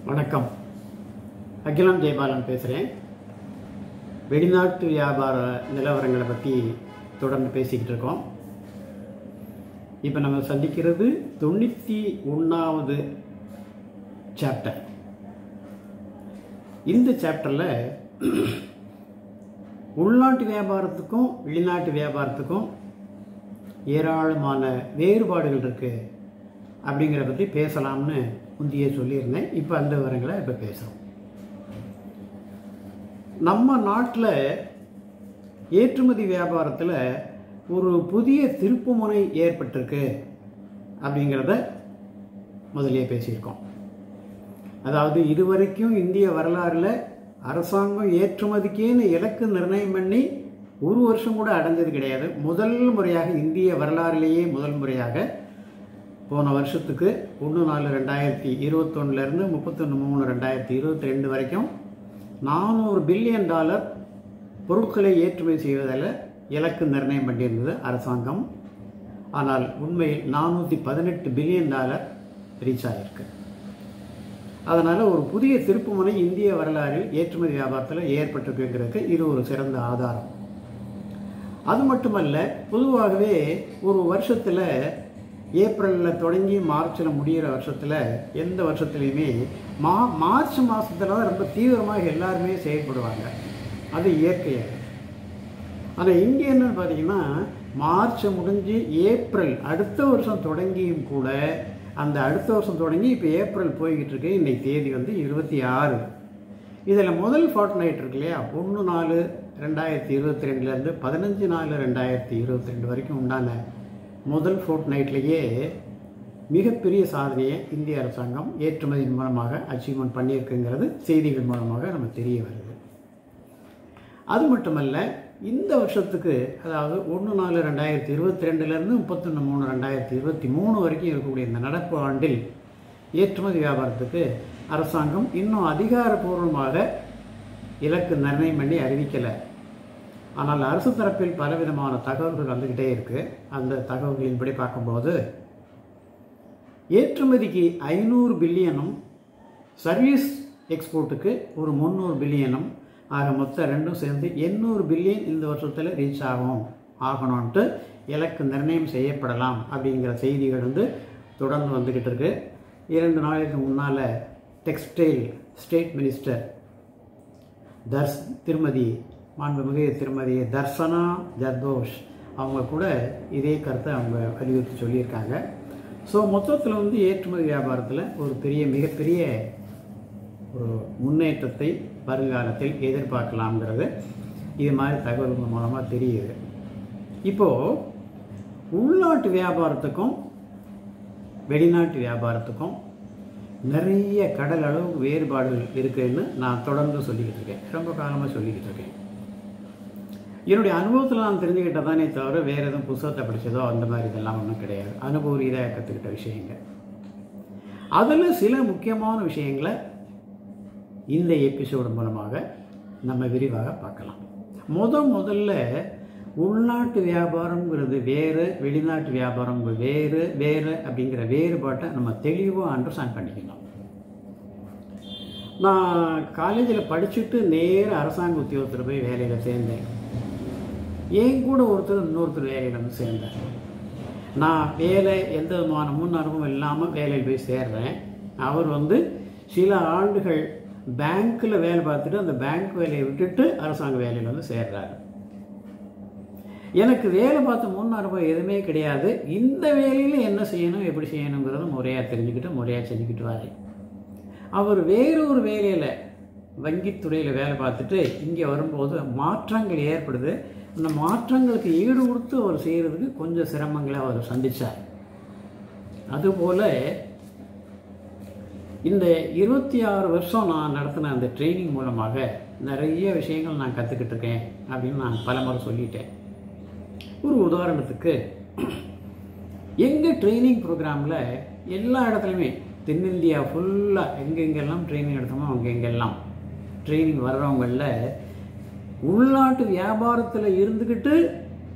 வணக்கம் அகிலம் ஜெயபாலன் பேசுகிறேன் வெளிநாட்டு வியாபார நிலவரங்களை பற்றி தொடர்ந்து பேசிக்கிட்டு இருக்கோம் இப்போ நம்ம சந்திக்கிறது தொண்ணூற்றி ஒன்றாவது சாப்டர் இந்த சாப்டரில் உள்நாட்டு வியாபாரத்துக்கும் வெளிநாட்டு வியாபாரத்துக்கும் ஏராளமான வேறுபாடுகள் இருக்குது அப்படிங்கிறத பற்றி பேசலாம்னு முந்தைய சொல்லியிருந்தேன் இப்போ அந்த விவரங்களை இப்போ பேசுகிறோம் நம்ம நாட்டில் ஏற்றுமதி வியாபாரத்தில் ஒரு புதிய திருப்புமுனை ஏற்பட்டிருக்கு அப்படிங்கிறத முதலியே பேசியிருக்கோம் அதாவது இதுவரைக்கும் இந்திய வரலாறில் அரசாங்கம் ஏற்றுமதிக்கேன்னு இலக்கு நிர்ணயம் பண்ணி ஒரு வருஷம் கூட அடைஞ்சது கிடையாது முதல் முறையாக இந்திய வரலாறிலேயே முதல் முறையாக போன வருஷத்துக்கு ஒன்று நாலு ரெண்டாயிரத்தி இருபத்தொன்னுலேருந்து முப்பத்தொன்று மூணு ரெண்டாயிரத்தி இருபத்தி ரெண்டு வரைக்கும் நானூறு பில்லியன் டாலர் பொருட்களை ஏற்றுமதி செய்வதில் இலக்கு நிர்ணயம் பண்ணியிருந்தது அரசாங்கம் ஆனால் உண்மையில் நானூற்றி பதினெட்டு பில்லியன் டாலர் ரீச் ஆகிருக்கு அதனால் ஒரு புதிய திருப்புமுனை இந்திய வரலாறில் ஏற்றுமதி வியாபாரத்தில் ஏற்பட்டிருக்குங்கிறதுக்கு இது ஒரு சிறந்த ஆதாரம் அது மட்டுமல்ல பொதுவாகவே ஒரு வருஷத்தில் ஏப்ரலில் தொடங்கி மார்ச்சில் முடிகிற வருஷத்தில் எந்த வருஷத்துலையுமே மா மார்ச் மாதத்தில் தான் ரொம்ப தீவிரமாக எல்லாருமே செயல்படுவாங்க அது இயற்கையாக ஆனால் இங்கே என்னன்னு பார்த்தீங்கன்னா மார்ச் முடிஞ்சு ஏப்ரல் அடுத்த வருஷம் தொடங்கியும் கூட அந்த அடுத்த வருஷம் தொடங்கி இப்போ ஏப்ரல் போய்கிட்டு இருக்கு இன்னைக்கு தேதி வந்து இருபத்தி ஆறு இதில் முதல் ஃபார்ட் நைட் இருக்கு இல்லையா ஒன்று நாலு ரெண்டாயிரத்தி இருபத்தி ரெண்டுலேருந்து பதினஞ்சு நாலு ரெண்டாயிரத்தி இருபத்தி ரெண்டு வரைக்கும் உண்டான முதல் ஃபோர்ட் நைட்லேயே மிகப்பெரிய சாதனையை இந்திய அரசாங்கம் ஏற்றுமதியின் மூலமாக அச்சீவ்மெண்ட் பண்ணியிருக்குங்கிறது செய்திகள் மூலமாக நம்ம தெரிய வருது அது மட்டுமல்ல இந்த வருஷத்துக்கு அதாவது ஒன்று நாலு ரெண்டாயிரத்தி இருபத்தி ரெண்டுலேருந்து முப்பத்தொன்று மூணு ரெண்டாயிரத்தி இருபத்தி மூணு வரைக்கும் இருக்கக்கூடிய இந்த நடப்பு ஆண்டில் ஏற்றுமதி வியாபாரத்துக்கு அரசாங்கம் இன்னும் அதிகாரப்பூர்வமாக இலக்கு நிர்ணயம் பண்ணி அறிவிக்கலை ஆனால் அரசு தரப்பில் பலவிதமான தகவல்கள் வந்துக்கிட்டே இருக்குது அந்த தகவல்களின்படி பார்க்கும்போது ஏற்றுமதிக்கு ஐநூறு பில்லியனும் சர்வீஸ் எக்ஸ்போர்ட்டுக்கு ஒரு முந்நூறு பில்லியனும் ஆக மொத்தம் ரெண்டும் சேர்ந்து எண்ணூறு பில்லியன் இந்த வருஷத்தில் ரீச் ஆகும் ஆகணும்ன்ட்டு இலக்கு நிர்ணயம் செய்யப்படலாம் அப்படிங்கிற செய்திகள் வந்து தொடர்ந்து வந்துக்கிட்டு இருக்கு இரண்டு நாளைக்கு முன்னால் டெக்ஸ்டைல் ஸ்டேட் மினிஸ்டர் தர்ஸ் திருமதி மாண்புமிகு திருமதி தர்சனா ஜர்தோஷ் அவங்க கூட இதே கருத்தை அவங்க வலியுறுத்தி சொல்லியிருக்காங்க ஸோ மொத்தத்தில் வந்து ஏற்றுமதி வியாபாரத்தில் ஒரு பெரிய மிகப்பெரிய ஒரு முன்னேற்றத்தை வருங்காலத்தில் எதிர்பார்க்கலாம்ங்கிறது இது மாதிரி தகவல்கள் மூலமாக தெரியுது இப்போது உள்நாட்டு வியாபாரத்துக்கும் வெளிநாட்டு வியாபாரத்துக்கும் நிறைய கடல் அளவு வேறுபாடுகள் இருக்குன்னு நான் தொடர்ந்து சொல்லிக்கிட்டு இருக்கேன் ரொம்ப காலமாக சொல்லிக்கிட்டு இருக்கேன் என்னுடைய அனுபவத்தில் நான் தெரிஞ்சுக்கிட்டதானே தவிர வேறு எதுவும் புத்தகத்தை படித்ததோ அந்த மாதிரி இதெல்லாம் ஒன்றும் கிடையாது அனுபவ ரீதியாக கற்றுக்கிட்ட விஷயங்கள் அதில் சில முக்கியமான விஷயங்களை இந்த எபிசோடு மூலமாக நம்ம விரிவாக பார்க்கலாம் முத முதல்ல உள்நாட்டு வியாபாரங்கிறது வேறு வெளிநாட்டு வியாபாரம் வேறு வேறு அப்படிங்கிற வேறுபாட்டை நம்ம தெளிவாக அண்டர்ஸ்டாண்ட் பண்ணிக்கணும் நான் காலேஜில் படிச்சுட்டு நேர அரசாங்க உத்தியோகத்தில் போய் வேலையில் சேர்ந்தேன் என் கூட ஒருத்தர் இன்னொருத்தர் வேலையில் வந்து சேர்ந்தார் நான் வேலை எந்த விதமான முன் அனுபவம் இல்லாமல் வேலையில் போய் சேர்றேன் அவர் வந்து சில ஆண்டுகள் பேங்க்கில் வேலை பார்த்துட்டு அந்த பேங்க் வேலையை விட்டுட்டு அரசாங்க வேலையில் வந்து சேர்றாரு எனக்கு வேலை பார்த்த முன் அனுபவம் எதுவுமே கிடையாது இந்த வேலையில் என்ன செய்யணும் எப்படி செய்யணுங்கிறத முறையாக தெரிஞ்சுக்கிட்டு முறையாக செஞ்சுக்கிட்டு வாரு அவர் வேறு ஒரு வேலையில் வங்கித்துறையில் வேலை பார்த்துட்டு இங்கே வரும்போது மாற்றங்கள் ஏற்படுது அந்த மாற்றங்களுக்கு ஈடு கொடுத்து அவர் செய்கிறதுக்கு கொஞ்சம் சிரமங்களை அவர் சந்தித்தார் அதுபோல் இந்த இருபத்தி ஆறு வருஷம் நான் நடத்தின அந்த ட்ரைனிங் மூலமாக நிறைய விஷயங்கள் நான் கற்றுக்கிட்டு இருக்கேன் அப்படின்னு நான் பலமுறை சொல்லிட்டேன் ஒரு உதாரணத்துக்கு எங்கள் ட்ரைனிங் ப்ரோக்ராமில் எல்லா இடத்துலையுமே தென்னிந்தியா ஃபுல்லாக எங்கெங்கெல்லாம் ட்ரைனிங் எடுத்தோமோ அங்கே எங்கெல்லாம் ட்ரைனிங் வர்றவங்களில் உள்நாட்டு வியாபாரத்தில் இருந்துக்கிட்டு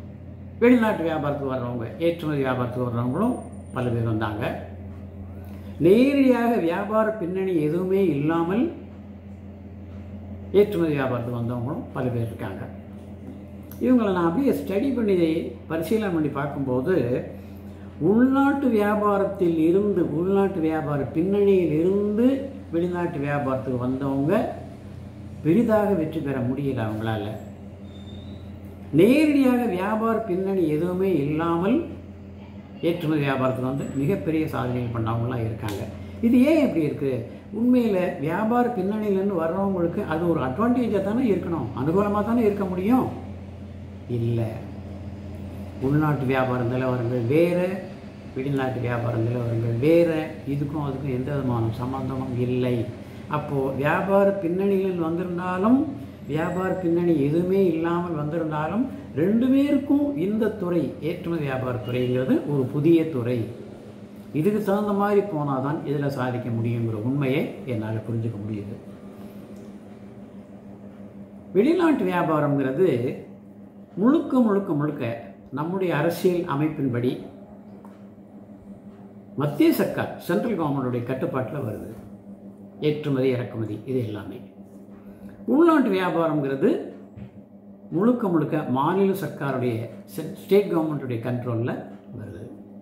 வெளிநாட்டு வியாபாரத்துக்கு வர்றவங்க ஏற்றுமதி வியாபாரத்துக்கு வர்றவங்களும் பல பேர் வந்தாங்க நேரடியாக வியாபார பின்னணி எதுவுமே இல்லாமல் ஏற்றுமதி வியாபாரத்துக்கு வந்தவங்களும் பல பேர் இருக்காங்க இவங்களை நான் அப்படியே ஸ்டடி பண்ணி பரிசீலனை பண்ணி பார்க்கும்போது உள்நாட்டு வியாபாரத்தில் இருந்து உள்நாட்டு வியாபார பின்னணியில் இருந்து வெளிநாட்டு வியாபாரத்துக்கு வந்தவங்க பெரிதாக வெற்றி பெற முடியல அவங்களால நேரடியாக வியாபார பின்னணி எதுவுமே இல்லாமல் ஏற்றுமதி வியாபாரத்தில் வந்து மிகப்பெரிய சாதனைகள் பண்ணவங்களாம் இருக்காங்க இது ஏன் இப்படி இருக்குது உண்மையில் வியாபார பின்னணியிலேருந்து வர்றவங்களுக்கு அது ஒரு அட்வான்டேஜாக தானே இருக்கணும் அனுகூலமாக தானே இருக்க முடியும் இல்லை உள்நாட்டு வியாபார நிலவரங்கள் வேறு வெளிநாட்டு வியாபார நிலவரங்கள் வேறு இதுக்கும் அதுக்கும் எந்த விதமான சம்பந்தமும் இல்லை அப்போது வியாபார பின்னணியில் வந்திருந்தாலும் வியாபார பின்னணி எதுவுமே இல்லாமல் வந்திருந்தாலும் ரெண்டு பேருக்கும் இந்த துறை ஏற்றுமதி வியாபாரத்துறைங்கிறது ஒரு புதிய துறை இதுக்கு தகுந்த மாதிரி போனால் தான் இதில் சாதிக்க முடியுங்கிற உண்மையை என்னால் புரிஞ்சுக்க முடியுது வெளிநாட்டு வியாபாரங்கிறது முழுக்க முழுக்க முழுக்க நம்முடைய அரசியல் அமைப்பின்படி மத்திய சர்க்கார் சென்ட்ரல் கவர்மெண்டுடைய கட்டுப்பாட்டில் வருது ஏற்றுமதி இறக்குமதி இது எல்லாமே உள்நாட்டு வியாபாரங்கிறது முழுக்க முழுக்க மாநில சர்க்காருடைய ஸ்டேட் கவர்மெண்ட்டுடைய கண்ட்ரோலில் வருது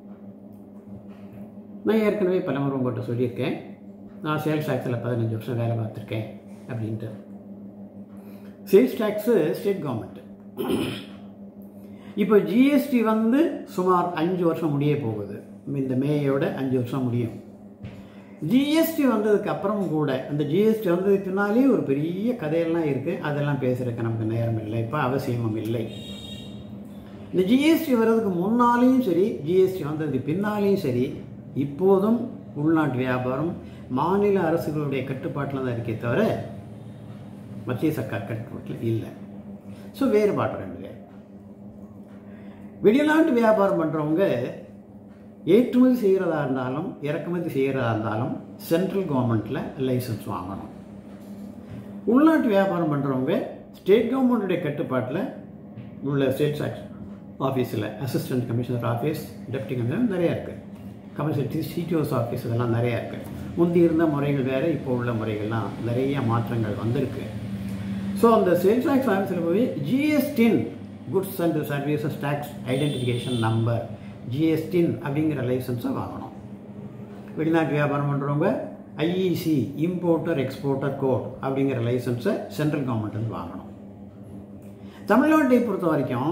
நான் ஏற்கனவே பலமுறை உங்கள்கிட்ட சொல்லியிருக்கேன் நான் சேல்ஸ் டேக்ஸில் பதினஞ்சு வருஷம் வேலை பார்த்துருக்கேன் அப்படின்ட்டு சேல்ஸ் டேக்ஸு ஸ்டேட் கவர்மெண்ட்டு இப்போ ஜிஎஸ்டி வந்து சுமார் அஞ்சு வருஷம் முடிய போகுது இந்த மேயோட அஞ்சு வருஷம் முடியும் ஜிஎஸ்டி வந்ததுக்கு அப்புறம் கூட அந்த ஜிஎஸ்டி வந்ததுக்கு பின்னாலே ஒரு பெரிய கதையெல்லாம் இருக்குது அதெல்லாம் பேசுகிறதுக்கு நமக்கு நேரம் இல்லை இப்போ அவசியமும் இல்லை இந்த ஜிஎஸ்டி வர்றதுக்கு முன்னாலேயும் சரி ஜிஎஸ்டி வந்ததுக்கு பின்னாலேயும் சரி இப்போதும் உள்நாட்டு வியாபாரம் மாநில அரசுகளுடைய கட்டுப்பாட்டில் தான் இருக்கே தவிர மத்திய சர்க்கார் கட்டுப்பாட்டில் இல்லை ஸோ வேறுபாடு ரெண்டு பேர் வெளிநாட்டு வியாபாரம் பண்ணுறவங்க ஏற்றுமதி செய்கிறதா இருந்தாலும் இறக்குமதி செய்கிறதா இருந்தாலும் சென்ட்ரல் கவர்மெண்ட்டில் லைசன்ஸ் வாங்கணும் உள்நாட்டு வியாபாரம் பண்ணுறவங்க ஸ்டேட் கவர்மெண்ட்டுடைய கட்டுப்பாட்டில் உள்ள ஸ்டேட் சாக்ஸ் ஆஃபீஸில் assistant commissioner office deputy commissioner நிறையா இருக்குது கமிஷனர் சிடிஓஸ் ஆஃபீஸ் இதெல்லாம் நிறையா இருக்குது முந்தி இருந்த முறைகள் வேறு இப்போ உள்ள முறைகள்லாம் நிறைய மாற்றங்கள் வந்திருக்கு ஸோ அந்த சேல்ஸ் டேக்ஸ் ஆஃபீஸில் போய் GSTIN goods and services tax identification number GSTIN அப்படிங்கிற லைசன்ஸை வாங்கணும் வெளிநாட்டு வியாபாரம் பண்ணுறவங்க ஐஇசி இம்போர்ட்டர் எக்ஸ்போர்ட்டர் கோட் அப்படிங்கிற லைசன்ஸை சென்ட்ரல் கவர்மெண்ட் வாங்கணும் தமிழ்நாட்டை பொறுத்த வரைக்கும்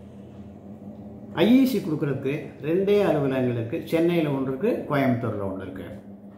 ஐஇசி கொடுக்குறதுக்கு ரெண்டே அலுவலகங்கள் இருக்குது சென்னையில் ஒன்று இருக்குது கோயம்புத்தூரில் ஒன்று இருக்குது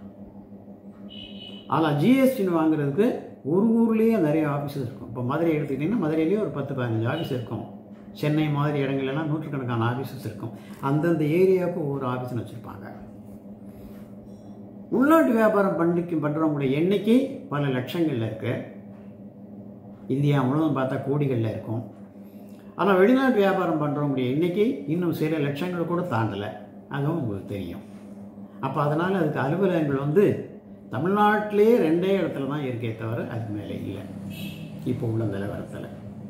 ஆனால் ஜிஎஸ்டின்னு வாங்குறதுக்கு ஒரு ஊர்லேயே நிறைய ஆஃபீஸஸ் இருக்கும் இப்போ மதுரை எடுத்துக்கிட்டிங்கன்னா மதுரையிலேயே ஒரு பத்து பதினஞ்சு ஆஃபீஸ் இருக்கும் சென்னை மாதிரி இடங்கள்லாம் நூற்றுக்கணக்கான ஆஃபீஸஸ் இருக்கும் அந்தந்த ஏரியாவுக்கு ஒவ்வொரு ஆஃபீஸ்னு வச்சுருப்பாங்க உள்நாட்டு வியாபாரம் பண்ணிக்கு பண்ணுறவங்களுடைய எண்ணிக்கை பல லட்சங்களில் இருக்குது இந்தியா முழுவதும் பார்த்தா கோடிகளில் இருக்கும் ஆனால் வெளிநாட்டு வியாபாரம் பண்ணுறவங்களுடைய எண்ணிக்கை இன்னும் சில லட்சங்கள் கூட தாண்டலை அதுவும் உங்களுக்கு தெரியும் அப்போ அதனால் அதுக்கு அலுவலகங்கள் வந்து தமிழ்நாட்டிலே ரெண்டே இடத்துல தான் இருக்கே தவிர அதுக்கு மேலே இல்லை இப்போ உள்ள நிலவரத்தில்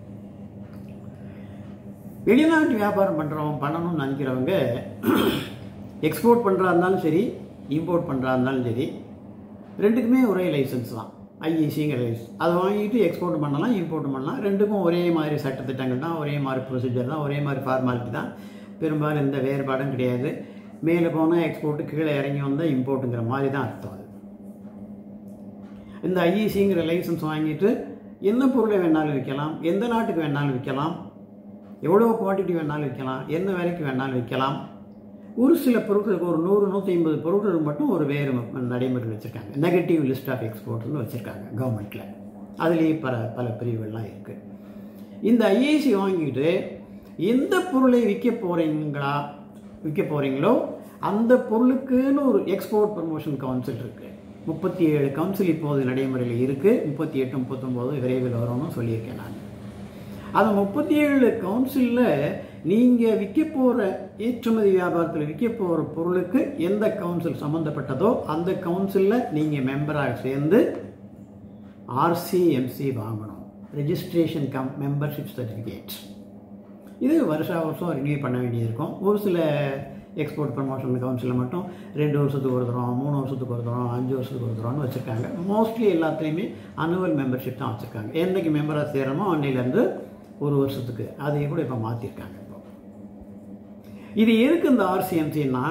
வெளிநாட்டு வியாபாரம் பண்ணுறவங்க பண்ணணும்னு நினைக்கிறவங்க எக்ஸ்போர்ட் பண்ணுறா இருந்தாலும் சரி இம்போர்ட் பண்ணுறா இருந்தாலும் சரி ரெண்டுக்குமே ஒரே லைசன்ஸ் தான் ஐஇசிங்கிற லைசன்ஸ் அதை வாங்கிட்டு எக்ஸ்போர்ட் பண்ணலாம் இம்போர்ட் பண்ணலாம் ரெண்டுக்கும் ஒரே மாதிரி சட்டத்திட்டங்கள் தான் ஒரே மாதிரி ப்ரொசீஜர் தான் ஒரே மாதிரி ஃபார்மாலிட்டி தான் பெரும்பாலும் எந்த வேறுபாடும் கிடையாது மேலே போனால் எக்ஸ்போர்ட்டு கீழே இறங்கி வந்தால் இம்போர்ட்டுங்கிற மாதிரி தான் அர்த்தம் அது இந்த ஐஇசிங்கிற லைசன்ஸ் வாங்கிட்டு என்ன பொருளை வேணாலும் விற்கலாம் எந்த நாட்டுக்கு வேணாலும் விற்கலாம் எவ்வளோ குவான்டிட்டி வேணாலும் விற்கலாம் என்ன விலைக்கு வேணாலும் விற்கலாம் ஒரு சில பொருட்களுக்கு ஒரு நூறு நூற்றி ஐம்பது பொருட்களுக்கு மட்டும் ஒரு வேறு நடைமுறை வச்சுருக்காங்க நெகட்டிவ் லிஸ்ட் ஆஃப் எக்ஸ்போர்ட்னு வச்சுருக்காங்க கவர்மெண்ட்டில் அதுலேயே பல பல பிரிவுகள்லாம் இருக்குது இந்த ஐஏசி வாங்கிட்டு எந்த பொருளை விற்க போகிறீங்களா விற்க போகிறீங்களோ அந்த பொருளுக்குன்னு ஒரு எக்ஸ்போர்ட் ப்ரமோஷன் கவுன்சில் இருக்குது முப்பத்தி ஏழு கவுன்சில் இப்போது நடைமுறையில் இருக்குது முப்பத்தி எட்டு முப்பத்தொம்போது விரைவில் வரும்னு சொல்லியிருக்கேன் நான் அந்த முப்பத்தி ஏழு கவுன்சிலில் நீங்கள் விற்க போகிற ஏற்றுமதி வியாபாரத்தில் விற்க போகிற பொருளுக்கு எந்த கவுன்சில் சம்மந்தப்பட்டதோ அந்த கவுன்சிலில் நீங்கள் மெம்பராக சேர்ந்து ஆர்சிஎம்சி வாங்கணும் ரெஜிஸ்ட்ரேஷன் கம் மெம்பர்ஷிப் சர்டிஃபிகேட் இது வருஷா வருஷம் ரினியூ பண்ண வேண்டியது இருக்கும் ஒரு சில எக்ஸ்போர்ட் ப்ரமோஷன் கவுன்சிலில் மட்டும் ரெண்டு வருஷத்துக்கு ஒரு தரம் மூணு வருஷத்துக்கு ஒரு தரம் அஞ்சு வருஷத்துக்கு ஒரு தரம்னு வச்சுருக்காங்க மோஸ்ட்லி எல்லாத்துலேயுமே அனுவல் மெம்பர்ஷிப் தான் வச்சுருக்காங்க என்றைக்கு மெம்பராக சேரமோ அன்னையிலேருந்து ஒரு வருஷத்துக்கு அதையும் கூட இப்போ மாற்றிருக்காங்க இப்போ இது எதுக்கு இந்த ஆர்சிஎம்சின்னா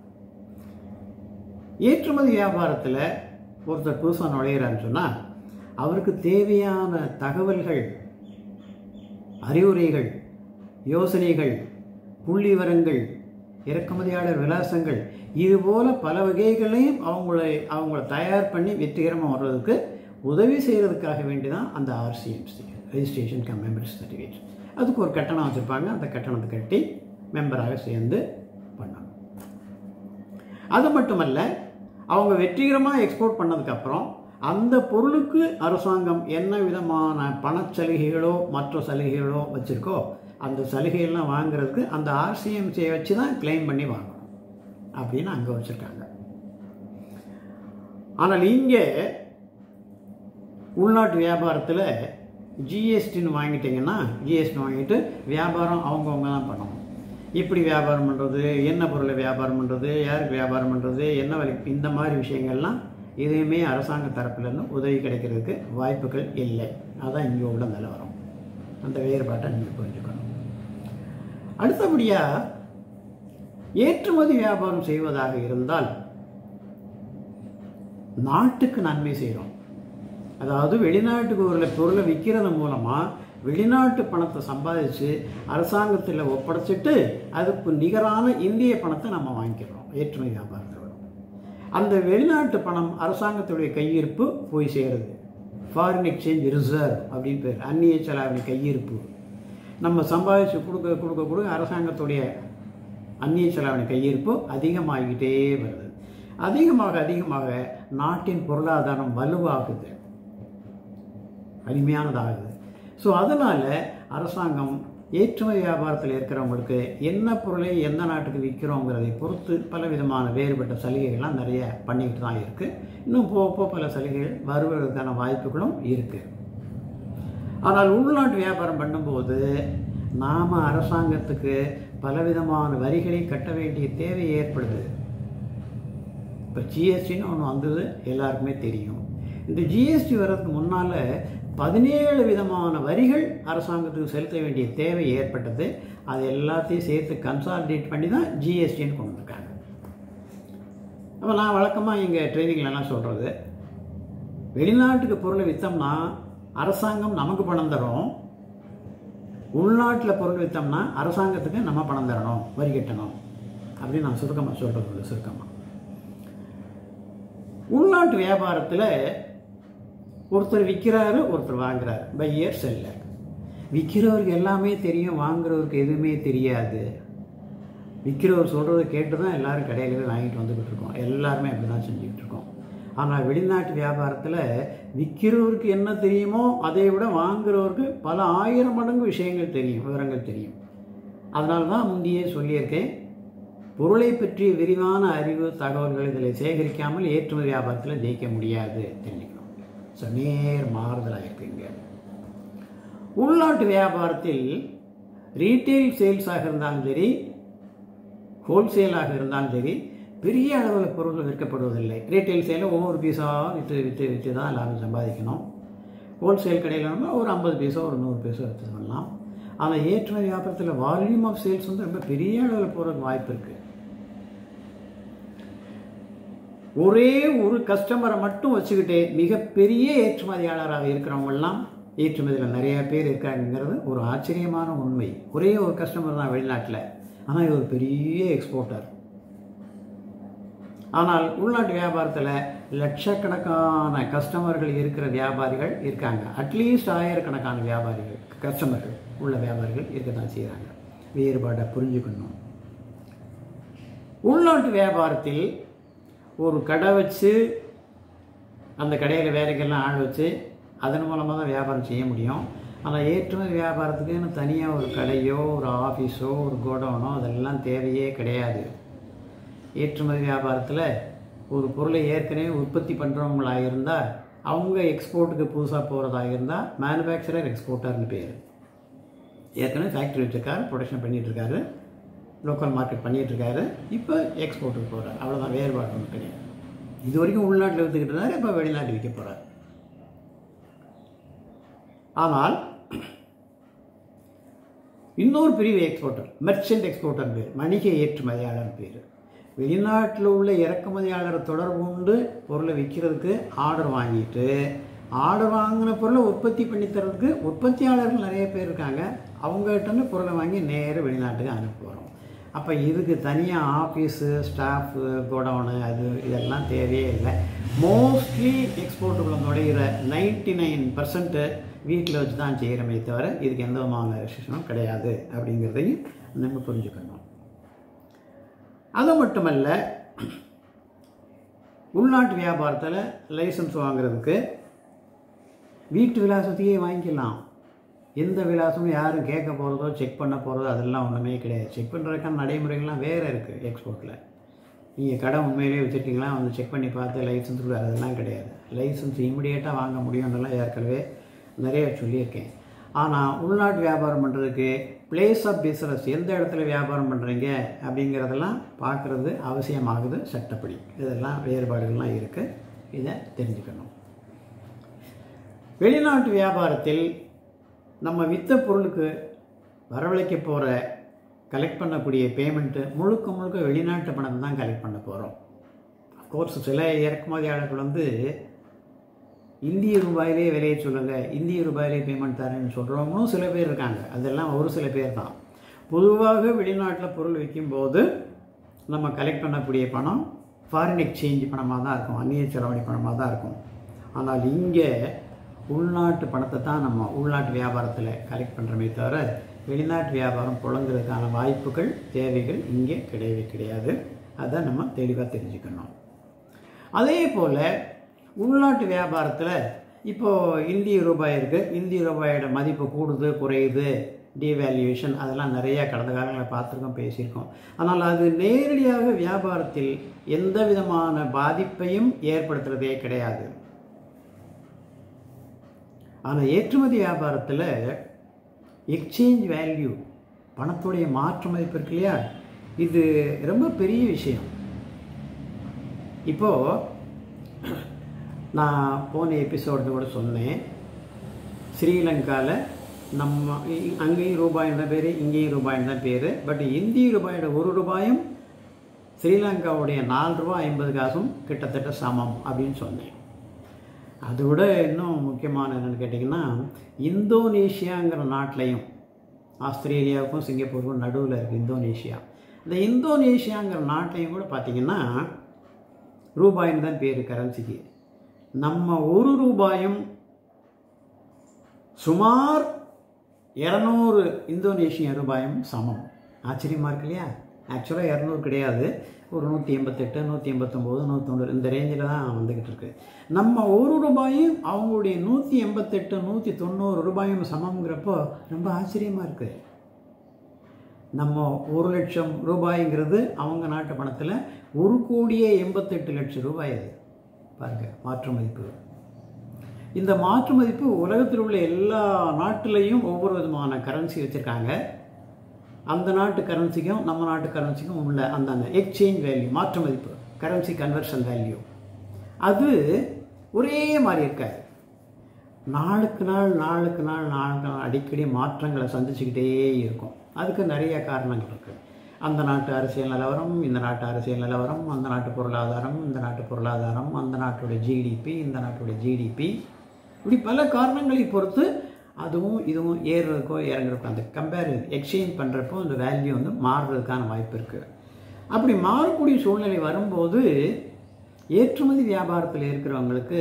ஏற்றுமதி வியாபாரத்தில் ஒருத்தர் புதுசாக நுழையிறான்னு சொன்னால் அவருக்கு தேவையான தகவல்கள் அறிவுரைகள் யோசனைகள் புள்ளி விவரங்கள் இறக்குமதியாளர் விலாசங்கள் இதுபோல் பல வகைகளையும் அவங்களை அவங்கள தயார் பண்ணி வெற்றிகரமாக வர்றதுக்கு உதவி செய்கிறதுக்காக வேண்டி தான் அந்த RCMC registration cum members certificate அதுக்கு ஒரு கட்டணம் வச்சுருப்பாங்க அந்த கட்டணத்தை கட்டி மெம்பராக சேர்ந்து பண்ணணும் அது மட்டுமல்ல அவங்க வெற்றிகரமாக எக்ஸ்போர்ட் பண்ணதுக்கப்புறம் அந்த பொருளுக்கு அரசாங்கம் என்ன விதமான பணச்சலுகைகளோ மற்ற சலுகைகளோ வச்சுருக்கோ அந்த சலுகைகள்லாம் வாங்குறதுக்கு அந்த ஆர்சிஎம்சியை வச்சு தான் கிளைம் பண்ணி வாங்கணும் அப்படின்னு அங்கே வச்சுருக்காங்க ஆனால் இங்கே உள்நாட்டு வியாபாரத்தில் ஜிஎஸ்டின்னு வாங்கிட்டீங்கன்னா ஜிஎஸ்டி வாங்கிட்டு வியாபாரம் அவங்கவுங்க தான் பண்ணணும் எப்படி வியாபாரம் பண்ணுறது என்ன பொருளை வியாபாரம் பண்ணுறது யாருக்கு வியாபாரம் பண்ணுறது என்ன விலை இந்த மாதிரி விஷயங்கள்லாம் எதுவுமே அரசாங்க தரப்புலேருந்து உதவி கிடைக்கிறதுக்கு வாய்ப்புகள் இல்லை அதான் இங்கே உள்ள நிலவரம் அந்த வேறுபாட்டை நீங்கள் புரிஞ்சுக்கணும் அடுத்தபடியாக ஏற்றுமதி வியாபாரம் செய்வதாக இருந்தால் நாட்டுக்கு நன்மை செய்கிறோம் அதாவது வெளிநாட்டுக்கு ஒரு பொருளை விற்கிறது மூலமாக வெளிநாட்டு பணத்தை சம்பாதிச்சு அரசாங்கத்தில் ஒப்படைச்சிட்டு அதுக்கு நிகரான இந்திய பணத்தை நம்ம வாங்கிக்கிறோம் ஏற்றுமதி வியாபாரத்தில் அந்த வெளிநாட்டு பணம் அரசாங்கத்துடைய கையிருப்பு போய் சேருது ஃபாரின் எக்ஸ்சேஞ்ச் ரிசர்வ் அப்படின்னு பேர் அந்நிய செலாவணி கையிருப்பு நம்ம சம்பாதிச்சு கொடுக்க கொடுக்க கொடுக்க அரசாங்கத்துடைய அந்நிய செலாவணி கையிருப்பு அதிகமாகிக்கிட்டே வருது அதிகமாக அதிகமாக நாட்டின் பொருளாதாரம் வலுவாகுது அருமையானதாகுது ஸோ அதனால் அரசாங்கம் ஏற்றுமதி வியாபாரத்தில் இருக்கிறவங்களுக்கு என்ன பொருளை எந்த நாட்டுக்கு விற்கிறோங்கிறதை பொறுத்து பல விதமான வேறுபட்ட சலுகைகள்லாம் நிறைய பண்ணிக்கிட்டு தான் இருக்குது இன்னும் போக போக பல சலுகைகள் வருவதற்கான வாய்ப்புகளும் இருக்குது ஆனால் உள்நாட்டு வியாபாரம் பண்ணும்போது நாம் அரசாங்கத்துக்கு பலவிதமான வரிகளை கட்ட வேண்டிய தேவை ஏற்படுது இப்போ ஜிஎஸ்டின்னு ஒன்று வந்தது எல்லாருக்குமே தெரியும் இந்த ஜிஎஸ்டி வர்றதுக்கு முன்னால் பதினேழு விதமான வரிகள் அரசாங்கத்துக்கு செலுத்த வேண்டிய தேவை ஏற்பட்டது அது எல்லாத்தையும் சேர்த்து கன்சாலிடேட் பண்ணி தான் ஜிஎஸ்டின்னு கொண்டு வந்திருக்காங்க அப்போ நான் வழக்கமாக எங்கள் ட்ரைனிங்லலாம் சொல்கிறது வெளிநாட்டுக்கு பொருளை விற்றோம்னா அரசாங்கம் நமக்கு பணம் தரும் உள்நாட்டில் பொருள் விற்றோம்னா அரசாங்கத்துக்கு நம்ம பணம் தரணும் வரி கட்டணும் அப்படின்னு நான் சுருக்கமாக சொல்கிறது சுருக்கமாக உள்நாட்டு வியாபாரத்தில் ஒருத்தர் விற்கிறாரு ஒருத்தர் வாங்குறாரு பையர் செல்லர் விற்கிறவருக்கு எல்லாமே தெரியும் வாங்குறவருக்கு எதுவுமே தெரியாது விற்கிறவர் சொல்கிறத கேட்டு தான் எல்லோரும் கடையில் போய் வாங்கிட்டு வந்துக்கிட்டு இருக்கோம் எல்லாருமே அப்படி தான் செஞ்சுக்கிட்டு இருக்கோம் ஆனால் வெளிநாட்டு வியாபாரத்தில் விற்கிறவருக்கு என்ன தெரியுமோ அதை விட வாங்குறவருக்கு பல ஆயிரம் மடங்கு விஷயங்கள் தெரியும் விவரங்கள் தெரியும் அதனால தான் முந்தையே சொல்லியிருக்கேன் பொருளை பற்றிய விரிவான அறிவு தகவல்கள் இதில் சேகரிக்காமல் ஏற்றுமதி வியாபாரத்தில் ஜெயிக்க முடியாது தெரிஞ்சுக்கணும் ஸோ நேர் மாறுதலாக இருக்குங்க உள்நாட்டு வியாபாரத்தில் ரீட்டெயில் சேல்ஸாக இருந்தாலும் சரி ஹோல்சேலாக இருந்தாலும் சரி பெரிய அளவில் பொருட்கள் விற்கப்படுவதில்லை ரீட்டைல் சேலில் ஒவ்வொரு பீஸாக விற்று விற்று விற்று தான் எல்லாரும் சம்பாதிக்கணும் ஹோல்சேல் கடையில் நம்ம ஒரு ஐம்பது பீஸோ ஒரு நூறு பீஸோ எடுத்து பண்ணலாம் ஆனால் ஏற்றுமதி வியாபாரத்தில் வால்யூம் ஆஃப் சேல்ஸ் வந்து ரொம்ப பெரிய அளவில் போகிறதுக்கு வாய்ப்பு இருக்குது ஒரே ஒரு கஸ்டமரை மட்டும் வச்சுக்கிட்டு மிகப்பெரிய ஏற்றுமதியாளராக இருக்கிறவங்கெல்லாம் ஏற்றுமதியில் நிறைய பேர் இருக்காங்கிறது ஒரு ஆச்சரியமான உண்மை ஒரே ஒரு கஸ்டமர் தான் வெளிநாட்டில் ஆனால் இது ஒரு பெரிய எக்ஸ்போர்ட்டர் ஆனால் உள்நாட்டு வியாபாரத்தில் லட்சக்கணக்கான கஸ்டமர்கள் இருக்கிற வியாபாரிகள் இருக்காங்க அட்லீஸ்ட் ஆயிரக்கணக்கான வியாபாரிகள் கஸ்டமர்கள் உள்ள வியாபாரிகள் இருக்க தான் செய்கிறாங்க வேறுபாடை புரிஞ்சுக்கணும் உள்நாட்டு வியாபாரத்தில் ஒரு கடை வச்சு அந்த கடையில் வேலைக்கெல்லாம் ஆள் வச்சு அதன் மூலமாக தான் வியாபாரம் செய்ய முடியும் ஆனால் ஏற்றுமதி வியாபாரத்துக்குன்னு தனியாக ஒரு கடையோ ஒரு ஆஃபீஸோ ஒரு கோடவுனோ அதெல்லாம் தேவையே கிடையாது ஏற்றுமதி வியாபாரத்தில் ஒரு பொருளை ஏற்கனவே உற்பத்தி பண்ணுறவங்களாக இருந்தால் அவங்க எக்ஸ்போர்ட்டுக்கு புதுசாக போகிறதாக இருந்தால் மேனுஃபேக்சரர் எக்ஸ்போர்ட்டர்னு பேர் ஏற்கனவே ஃபேக்ட்ரி வச்சுருக்காரு ப்ரொடக்ஷன் பண்ணிகிட்ருக்காரு லோக்கல் மார்க்கெட் பண்ணிகிட்டு இருக்காரு இப்போ எக்ஸ்போர்ட்டுக்கு போகிறார் அவ்வளோதான் வேறுபாடு ஒன்றும் கிடையாது இது வரைக்கும் உள்நாட்டில் விற்றுக்கிட்டு இருந்தார் இப்போ வெளிநாட்டு விற்க போகிறார் ஆனால் இன்னொரு பிரிவு எக்ஸ்போர்ட்டர் மெர்ச்சன்ட் எக்ஸ்போர்ட்டர் பேர் வணிக ஏற்றுமதியாளர் பேர் வெளிநாட்டில் உள்ள இறக்குமதியாளரை தொடர்பு கொண்டு பொருளை விற்கிறதுக்கு ஆர்டர் வாங்கிட்டு ஆர்டர் வாங்கின பொருளை உற்பத்தி பண்ணி தரதுக்கு உற்பத்தியாளர்கள் நிறைய பேர் இருக்காங்க அவங்ககிட்ட பொருளை வாங்கி நேராக வெளிநாட்டுக்கு அனுப்புகிறோம் அப்போ இதுக்கு தனியாக ஆஃபீஸு ஸ்டாஃபு கோடவுனு அது இதெல்லாம் தேவையே இல்லை மோஸ்ட்லி எக்ஸ்போர்ட்டுக்குள்ள நுழையிற நைன்டி நைன் பர்சன்ட்டு வீட்டில் வச்சு தான் செய்கிறமே தவிர இதுக்கு எந்த விதமான ரெஸ்ட்ரிக்ஷனும் கிடையாது அப்படிங்கிறதையும் நம்ம புரிஞ்சுக்கணும் அது மட்டுமல்ல உள்நாட்டு வியாபாரத்தில் லைசன்ஸ் வாங்குறதுக்கு வீட்டு விலாசத்தையே வாங்கிக்கலாம் எந்த விலாசமும் யாரும் கேட்க போகிறதோ செக் பண்ண போகிறதோ அதெல்லாம் ஒன்றுமே கிடையாது செக் பண்ணுறதுக்கான நடைமுறைகள்லாம் வேறு இருக்குது எக்ஸ்போர்ட்டில் நீங்கள் கடை உண்மையிலேயே வச்சுருக்கீங்களா வந்து செக் பண்ணி பார்த்து லைசன்ஸ் கொடு அதெல்லாம் கிடையாது லைசன்ஸ் இமிடியேட்டாக வாங்க முடியும்ன்றலாம் ஏற்கனவே நிறைய சொல்லியிருக்கேன் ஆனால் உள்நாட்டு வியாபாரம் பண்ணுறதுக்கு பிளேஸ் ஆஃப் பிஸ்னஸ் எந்த இடத்துல வியாபாரம் பண்ணுறீங்க அப்படிங்கிறதெல்லாம் பார்க்குறது அவசியமாகுது சட்டப்படி இதெல்லாம் வேறுபாடுகள்லாம் இருக்குது இதை தெரிஞ்சுக்கணும் வெளிநாட்டு வியாபாரத்தில் நம்ம விற்ற பொருளுக்கு வரவழைக்க போகிற கலெக்ட் பண்ணக்கூடிய பேமெண்ட்டு முழுக்க முழுக்க வெளிநாட்டு பணம் தான் கலெக்ட் பண்ண போகிறோம் அஃப்கோர்ஸ் சில இறக்குமதியாளர்கள் வந்து இந்திய ரூபாயிலே விலையை சொல்லுங்கள் இந்திய ரூபாயிலே பேமெண்ட் தரேன்னு சொல்கிறவங்களும் சில பேர் இருக்காங்க அதெல்லாம் ஒரு சில பேர் தான் பொதுவாக வெளிநாட்டில் பொருள் விற்கும்போது நம்ம கலெக்ட் பண்ணக்கூடிய பணம் ஃபாரின் எக்ஸ்சேஞ்ச் பணமாக தான் இருக்கும் அந்நிய செலவணி பணமாக தான் இருக்கும் ஆனால் இங்கே உள்நாட்டு பணத்தை தான் நம்ம உள்நாட்டு வியாபாரத்தில் கலெக்ட் பண்ணுறமே தவிர வெளிநாட்டு வியாபாரம் புழங்குறதுக்கான வாய்ப்புகள் தேவைகள் இங்கே கிடையவே கிடையாது அதை நம்ம தெளிவாக தெரிஞ்சுக்கணும் அதே போல் உள்நாட்டு வியாபாரத்தில் இப்போது இந்திய ரூபாய் இருக்குது இந்திய ரூபாயோட மதிப்பு கூடுது குறையுது டிவேல்யூஷன் அதெல்லாம் நிறையா கடந்த காலங்களில் பார்த்துருக்கோம் பேசியிருக்கோம் ஆனால் அது நேரடியாக வியாபாரத்தில் எந்த விதமான பாதிப்பையும் ஏற்படுத்துகிறதே கிடையாது ஆனால் ஏற்றுமதி வியாபாரத்தில் எக்ஸ்சேஞ்ச் வேல்யூ பணத்துடைய மாற்று மதிப்பு இருக்கு இல்லையா இது ரொம்ப பெரிய விஷயம் இப்போது நான் போன எபிசோடு கூட சொன்னேன் ஸ்ரீலங்காவில் நம்ம இ- அங்கேயும் ரூபாய் தான் பேர் இங்கேயும் ரூபாய் தான் பேர் பட் இந்திய ரூபாயோட ஒரு ரூபாயும் ஸ்ரீலங்காவுடைய நாலு ரூபாய் ஐம்பது காசும் கிட்டத்தட்ட சமம் அப்படின்னு சொன்னேன் அதை விட இன்னும் முக்கியமான என்னென்னு கேட்டிங்கன்னா இந்தோனேஷியாங்கிற நாட்டிலையும் ஆஸ்திரேலியாவுக்கும் சிங்கப்பூருக்கும் நடுவில் இருக்குது இந்தோனேஷியா இந்த இந்தோனேஷியாங்கிற நாட்டிலையும் கூட பார்த்திங்கன்னா ரூபாயின்னு தான் பேர் கரன்சிக்கு நம்ம ஒரு ரூபாயும் சுமார் இரநூறு இந்தோனேஷிய ரூபாயும் சமம் ஆச்சரியமாக இருக்கு இல்லையா ஆக்சுவலாக இரநூறு கிடையாது ஒரு நூற்றி எண்பத்தெட்டு நூற்றி எண்பத்தொம்போது நூற்றொண்ணூறு இந்த ரேஞ்சில் தான் வந்துக்கிட்டு இருக்கு நம்ம ஒரு ரூபாயும் அவங்களுடைய நூற்றி எண்பத்தெட்டு நூற்றி தொண்ணூறு ரூபாயும் சமம்ங்கிறப்போ ரொம்ப ஆச்சரியமாக இருக்குது நம்ம ஒரு லட்சம் ரூபாய்ங்கிறது அவங்க நாட்டு பணத்தில் ஒரு கோடியே எண்பத்தெட்டு லட்சம் ரூபாய் அது பாருங்க மாற்று மதிப்பு இந்த மாற்று மதிப்பு உலகத்தில் உள்ள எல்லா நாட்டிலையும் ஒவ்வொரு விதமான கரன்சி வச்சுருக்காங்க அந்த நாட்டு கரன்சிக்கும் நம்ம நாட்டு கரன்சிக்கும் உள்ள அந்த அந்த எக்ஸ்சேஞ்ச் வேல்யூ மாற்று மதிப்பு கரன்சி கன்வர்ஷன் வேல்யூ அது ஒரே மாதிரி இருக்காது நாளுக்கு நாள் நாளுக்கு நாள் நாளுக்கு நாள் அடிக்கடி மாற்றங்களை சந்திச்சுக்கிட்டே இருக்கும் அதுக்கு நிறைய காரணங்கள் இருக்குது அந்த நாட்டு அரசியல் நிலவரம் இந்த நாட்டு அரசியல் நிலவரம் அந்த நாட்டு பொருளாதாரம் இந்த நாட்டு பொருளாதாரம் அந்த நாட்டுடைய ஜிடிபி இந்த நாட்டுடைய ஜிடிபி இப்படி பல காரணங்களை பொறுத்து அதுவும் இதுவும் ஏறுறதுக்கோ இறங்குறதுக்கோ அந்த கம்பேர் எக்ஸ்சேஞ்ச் பண்ணுறப்போ அந்த வேல்யூ வந்து மாறுறதுக்கான வாய்ப்பு இருக்குது அப்படி மாறக்கூடிய சூழ்நிலை வரும்போது ஏற்றுமதி வியாபாரத்தில் இருக்கிறவங்களுக்கு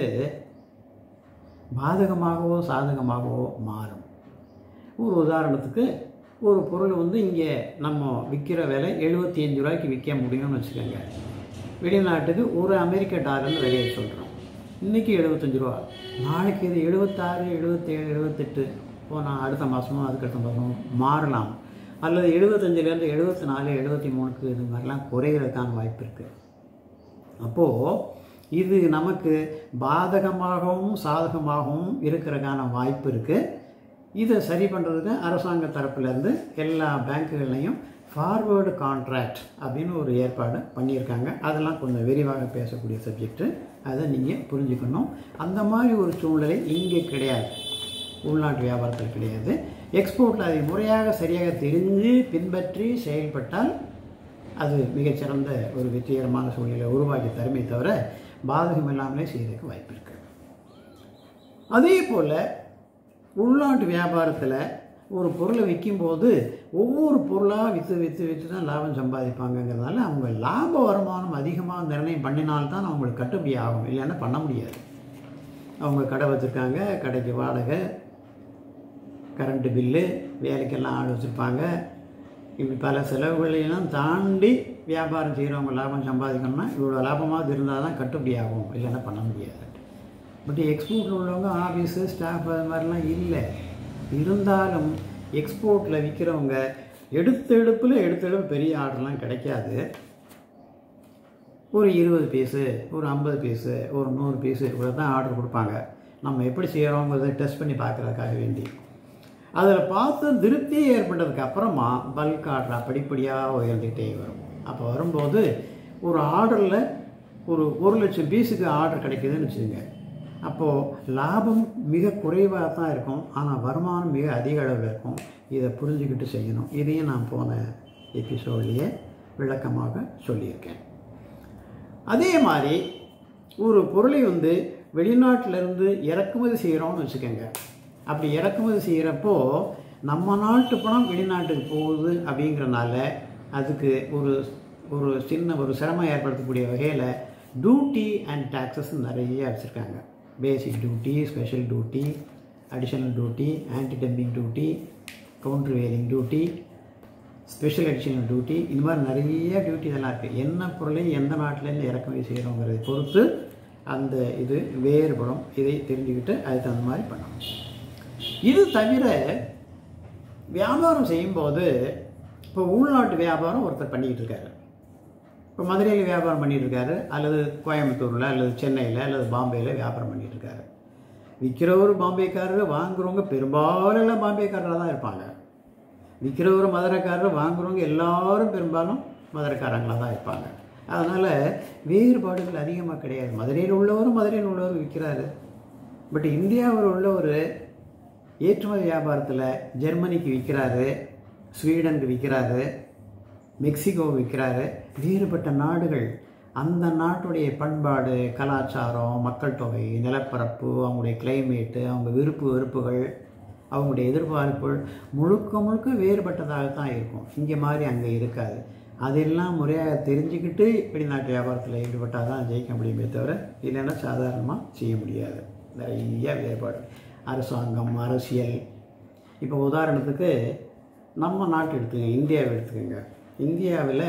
பாதகமாகவோ சாதகமாகவோ மாறும் ஒரு உதாரணத்துக்கு ஒரு பொருள் வந்து இங்கே நம்ம விற்கிற விலை எழுபத்தி அஞ்சு ரூபாய்க்கு விற்க முடியும்னு வச்சுக்கோங்க வெளிநாட்டுக்கு ஒரு அமெரிக்க டாலர்னு விலையை சொல்கிறோம் இன்றைக்கி எழுபத்தஞ்சு ரூபா நாளைக்கு இது எழுபத்தாறு எழுபத்தேழு எழுபத்தெட்டு போனால் அடுத்த மாதமோ அதுக்கு அடுத்த மாதமோ மாறலாம் அல்லது எழுபத்தஞ்சிலேருந்து எழுபத்தி நாலு எழுபத்தி மூணுக்கு இது மாதிரிலாம் குறைகிறதுக்கான வாய்ப்பு இருக்குது அப்போது இது நமக்கு பாதகமாகவும் சாதகமாகவும் இருக்கிறதுக்கான வாய்ப்பு இருக்குது இதை சரி பண்ணுறதுக்கு அரசாங்க தரப்புலேருந்து எல்லா பேங்க்குகள்லையும் ஃபார்வேர்டு கான்ட்ராக்ட் அப்படின்னு ஒரு ஏற்பாடு பண்ணியிருக்காங்க அதெல்லாம் கொஞ்சம் விரிவாக பேசக்கூடிய சப்ஜெக்ட்டு அதை நீங்கள் புரிஞ்சுக்கணும் அந்த மாதிரி ஒரு சூழ்நிலை இங்கே கிடையாது உள்நாட்டு வியாபாரத்தில் கிடையாது எக்ஸ்போர்ட்டில் அதை முறையாக சரியாக தெரிஞ்சு பின்பற்றி செயல்பட்டால் அது மிகச்சிறந்த ஒரு வெற்றிகரமான சூழ்நிலை உருவாக்கி தருமே தவிர பாதகம் இல்லாமலே செய்யறதுக்கு வாய்ப்பு இருக்குது அதே போல் உள்நாட்டு வியாபாரத்தில் ஒரு பொருளை விற்கும்போது ஒவ்வொரு பொருளாக விற்று விற்று விற்று தான் லாபம் சம்பாதிப்பாங்கங்கிறதுனால அவங்க லாப வருமானம் அதிகமாக நிர்ணயம் பண்ணினால்தான் அவங்களுக்கு கட்டுப்படி ஆகும் இல்லைன்னா பண்ண முடியாது அவங்க கடை வச்சுருக்காங்க கடைக்கு வாடகை கரண்ட்டு பில்லு வேலைக்கெல்லாம் ஆள் வச்சுருப்பாங்க இப்படி பல செலவுகளையெல்லாம் தாண்டி வியாபாரம் செய்கிறவங்க லாபம் சம்பாதிக்கணும்னா இவ்வளோ லாபமாக இருந்தால் தான் கட்டுப்படி ஆகும் இல்லைன்னா பண்ண முடியாது பட் எக்ஸ்போர்ட்டில் உள்ளவங்க ஆஃபீஸு ஸ்டாஃப் அது மாதிரிலாம் இல்லை இருந்தாலும் எக்ஸ்போர்ட்டில் விற்கிறவங்க எடுத்த எடுப்பில் எடுத்த எடுப்பு பெரிய ஆர்டர்லாம் கிடைக்காது ஒரு இருபது பீஸு ஒரு ஐம்பது பீஸு ஒரு நூறு பீஸு இவ்வளோ தான் ஆர்டர் கொடுப்பாங்க நம்ம எப்படி செய்கிறோங்கிறத டெஸ்ட் பண்ணி பார்க்குறதுக்காக வேண்டி அதில் பார்த்து திருப்தி ஏற்பட்டதுக்கு அப்புறமா பல்க் ஆர்டராக படிப்படியாக உயர்ந்துக்கிட்டே வரும் அப்போ வரும்போது ஒரு ஆர்டரில் ஒரு ஒரு லட்சம் பீஸுக்கு ஆர்டர் கிடைக்குதுன்னு வச்சுக்கோங்க அப்போது லாபம் மிக குறைவாக தான் இருக்கும் ஆனால் வருமானம் மிக அதிக அளவில் இருக்கும் இதை புரிஞ்சுக்கிட்டு செய்யணும் இதையும் நான் போன எபிசோட்லேயே விளக்கமாக சொல்லியிருக்கேன் அதே மாதிரி ஒரு பொருளை வந்து வெளிநாட்டிலேருந்து இறக்குமதி செய்கிறோம்னு வச்சுக்கோங்க அப்படி இறக்குமதி செய்கிறப்போ நம்ம நாட்டு பணம் வெளிநாட்டுக்கு போகுது அப்படிங்கிறனால அதுக்கு ஒரு ஒரு சின்ன ஒரு சிரமம் ஏற்படுத்தக்கூடிய வகையில் டியூட்டி அண்ட் டேக்ஸஸ் நிறைய வச்சுருக்காங்க basic duty special duty additional duty anti dumping duty countervailing duty special additional duty இந்த மாதிரி நிறைய டியூட்டி இதெல்லாம் இருக்குது என்ன பொருளை எந்த நாட்டிலேருந்து இறக்குமதி செய்கிறோங்கிறதை பொறுத்து அந்த இது வேறுபடும் இதை தெரிஞ்சுக்கிட்டு அதுக்கு தகுந்த மாதிரி பண்ணணும் இது தவிர வியாபாரம் செய்யும்போது இப்போ உள்நாட்டு வியாபாரம் ஒருத்தர் பண்ணிக்கிட்டு இருக்காரு இப்போ மதுரையில் வியாபாரம் பண்ணிட்டு இருக்காரு அல்லது கோயம்புத்தூரில் அல்லது சென்னையில் அல்லது பாம்பேயில் வியாபாரம் பண்ணிட்டு இருக்காரு விற்கிறவர் பாம்பேக்காரர் வாங்குறவங்க பெரும்பாலும் எல்லாம் பாம்பேக்காரராக தான் இருப்பாங்க விற்கிறவர் மதுரைக்காரர் வாங்குறவங்க எல்லாரும் பெரும்பாலும் மதுரைக்காரங்களாக தான் இருப்பாங்க அதனால் வேறுபாடுகள் அதிகமாக கிடையாது மதுரையில் உள்ளவரும் மதுரையில் உள்ளவரும் விற்கிறாரு பட் இந்தியாவில் உள்ளவர் ஏற்றுமதி வியாபாரத்தில் ஜெர்மனிக்கு விற்கிறாரு ஸ்வீடனுக்கு விற்கிறாரு மெக்சிகோ விற்கிறாரு வேறுபட்ட நாடுகள் அந்த நாட்டுடைய பண்பாடு கலாச்சாரம் மக்கள் தொகை நிலப்பரப்பு அவங்களுடைய கிளைமேட்டு அவங்க விருப்பு வெறுப்புகள் அவங்களுடைய எதிர்பார்ப்புகள் முழுக்க முழுக்க வேறுபட்டதாக தான் இருக்கும் இங்கே மாதிரி அங்கே இருக்காது அதெல்லாம் முறையாக தெரிஞ்சுக்கிட்டு வெளிநாட்டு வியாபாரத்தில் ஈடுபட்டால் தான் ஜெயிக்க முடியுமே தவிர இல்லைன்னா சாதாரணமாக செய்ய முடியாது நிறைய வேறுபாடு அரசாங்கம் அரசியல் இப்போ உதாரணத்துக்கு நம்ம நாட்டு எடுத்துக்கங்க இந்தியாவை எடுத்துக்கோங்க இந்தியாவில்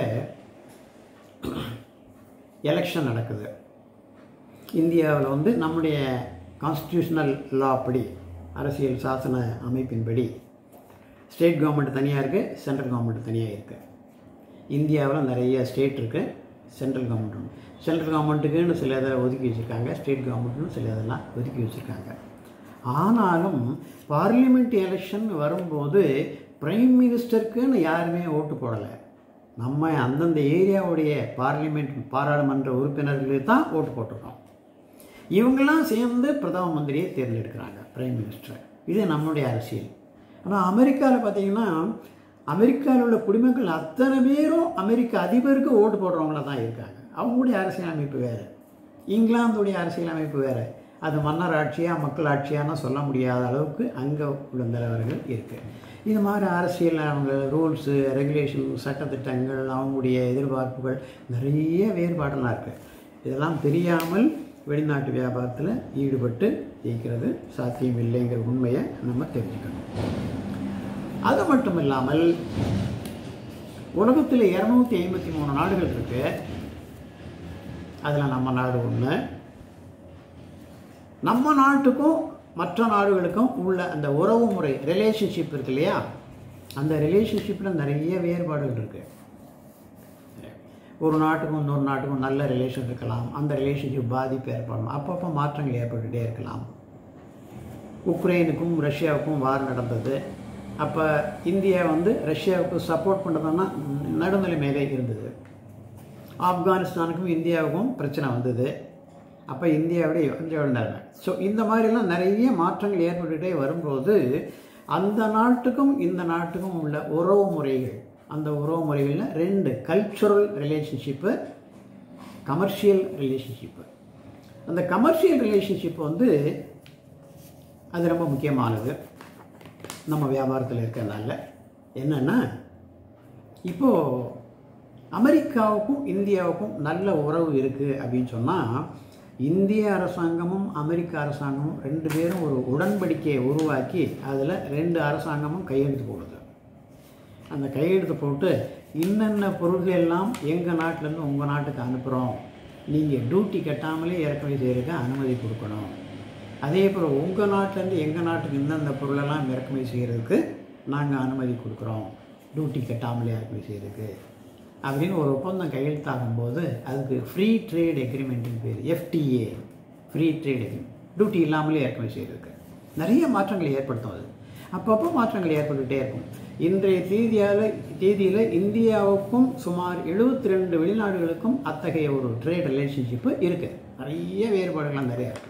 எலெக்ஷன் நடக்குது இந்தியாவில் வந்து நம்முடைய கான்ஸ்டியூஷனல் லா படி அரசியல் சாசன அமைப்பின்படி ஸ்டேட் கவர்மெண்ட் தனியாக இருக்குது சென்ட்ரல் கவர்மெண்ட் தனியாக இருக்குது இந்தியாவில் நிறைய ஸ்டேட் இருக்குது சென்ட்ரல் கவர்மெண்ட் சென்ட்ரல் கவர்மெண்ட்டுக்குன்னு சில இதை ஒதுக்கி வச்சுருக்காங்க ஸ்டேட் கவர்மெண்ட்னு சில இதெல்லாம் ஒதுக்கி வச்சுருக்காங்க ஆனாலும் பார்லிமெண்ட் எலெக்ஷன் வரும்போது பிரைம் மினிஸ்டருக்குன்னு யாருமே ஓட்டு போடலை நம்ம அந்தந்த ஏரியாவுடைய பார்லிமெண்ட் பாராளுமன்ற உறுப்பினர்களுக்கு தான் ஓட்டு போட்டிருக்கோம் இவங்கெல்லாம் சேர்ந்து பிரதம மந்திரியை தேர்ந்தெடுக்கிறாங்க பிரைம் மினிஸ்டர் இது நம்மளுடைய அரசியல் ஆனால் அமெரிக்காவில் பார்த்தீங்கன்னா அமெரிக்காவில் உள்ள குடிமக்கள் அத்தனை பேரும் அமெரிக்க அதிபருக்கு ஓட்டு போடுறவங்கள தான் இருக்காங்க அவங்களுடைய அரசியல் அமைப்பு வேறு இங்கிலாந்துடைய அரசியல் அமைப்பு வேறு அது மன்னர் ஆட்சியா மக்கள் ஆட்சியான்னு சொல்ல முடியாத அளவுக்கு அங்கே உள்ள நிலவரங்கள் இருக்குது இது மாதிரி அரசியல் அவங்க ரூல்ஸு ரெகுலேஷன் சட்டத்திட்டங்கள் அவங்களுடைய எதிர்பார்ப்புகள் நிறைய வேறுபாடெல்லாம் இருக்குது இதெல்லாம் தெரியாமல் வெளிநாட்டு வியாபாரத்தில் ஈடுபட்டு ஜெயிக்கிறது சாத்தியம் இல்லைங்கிற உண்மையை நம்ம தெரிஞ்சுக்கணும் அது மட்டும் இல்லாமல் உலகத்தில் இரநூத்தி ஐம்பத்தி மூணு நாடுகள் இருக்கு அதில் நம்ம நாடு ஒன்று நம்ம நாட்டுக்கும் மற்ற நாடுகளுக்கும் உள்ள அந்த உறவு முறை ரிலேஷன்ஷிப் இருக்கு இல்லையா அந்த ரிலேஷன்ஷிப்பில் நிறைய வேறுபாடுகள் இருக்குது ஒரு நாட்டுக்கும் இன்னொரு நாட்டுக்கும் நல்ல ரிலேஷன் இருக்கலாம் அந்த ரிலேஷன்ஷிப் பாதிப்பு ஏற்படலாம் அப்பப்போ மாற்றங்கள் ஏற்பட்டுகிட்டே இருக்கலாம் உக்ரைனுக்கும் ரஷ்யாவுக்கும் வார் நடந்தது அப்போ இந்தியா வந்து ரஷ்யாவுக்கு சப்போர்ட் பண்ணுறதுன்னா நடுநிலைமையிலே இருந்தது ஆப்கானிஸ்தானுக்கும் இந்தியாவுக்கும் பிரச்சனை வந்தது அப்போ இந்தியாவுடைய கொஞ்சம் இருந்தாங்க ஸோ இந்த மாதிரிலாம் நிறைய மாற்றங்கள் ஏற்பட்டுகிட்டே வரும்போது அந்த நாட்டுக்கும் இந்த நாட்டுக்கும் உள்ள உறவு முறைகள் அந்த உறவு முறைகளில் ரெண்டு கல்ச்சுரல் ரிலேஷன்ஷிப்பு கமர்ஷியல் ரிலேஷன்ஷிப்பு அந்த கமர்ஷியல் ரிலேஷன்ஷிப் வந்து அது ரொம்ப முக்கியமானது நம்ம வியாபாரத்தில் இருக்கிறதுனால என்னென்னா இப்போது அமெரிக்காவுக்கும் இந்தியாவுக்கும் நல்ல உறவு இருக்குது அப்படின்னு சொன்னால் இந்திய அரசாங்கமும் அமெரிக்க அரசாங்கமும் ரெண்டு பேரும் ஒரு உடன்படிக்கையை உருவாக்கி அதில் ரெண்டு அரசாங்கமும் கையெழுத்து போடுது அந்த கையெழுத்து போட்டு இன்னென்ன பொருள்கள் எல்லாம் எங்கள் நாட்டிலேருந்து உங்கள் நாட்டுக்கு அனுப்புகிறோம் நீங்கள் டியூட்டி கட்டாமலே இறக்குமதி செய்கிறதுக்கு அனுமதி கொடுக்கணும் அதே போல் உங்கள் நாட்டிலேருந்து எங்கள் நாட்டுக்கு இந்தந்த பொருளெல்லாம் இறக்குமதி செய்கிறதுக்கு நாங்கள் அனுமதி கொடுக்குறோம் டியூட்டி கட்டாமலே இறக்குமதி செய்கிறதுக்கு அப்படின்னு ஒரு ஒப்பந்தம் கையெழுத்தாகும்போது அதுக்கு ஃப்ரீ ட்ரேட் எக்ரிமெண்ட்டுன்னு பேர் FTA free trade agreement duty இல்லாமலே இறக்குமதி செய்கிறதுக்கு நிறைய மாற்றங்களை ஏற்படுத்தும் அது அப்பப்போ மாற்றங்கள் ஏற்பட்டுகிட்டே இருக்கும் இன்றைய தேதியால் தேதியில் இந்தியாவுக்கும் சுமார் எழுபத்தி ரெண்டு வெளிநாடுகளுக்கும் அத்தகைய ஒரு ட்ரேட் ரிலேஷன்ஷிப்பு இருக்குது நிறைய வேறுபாடுகள்லாம் நிறையா இருக்குது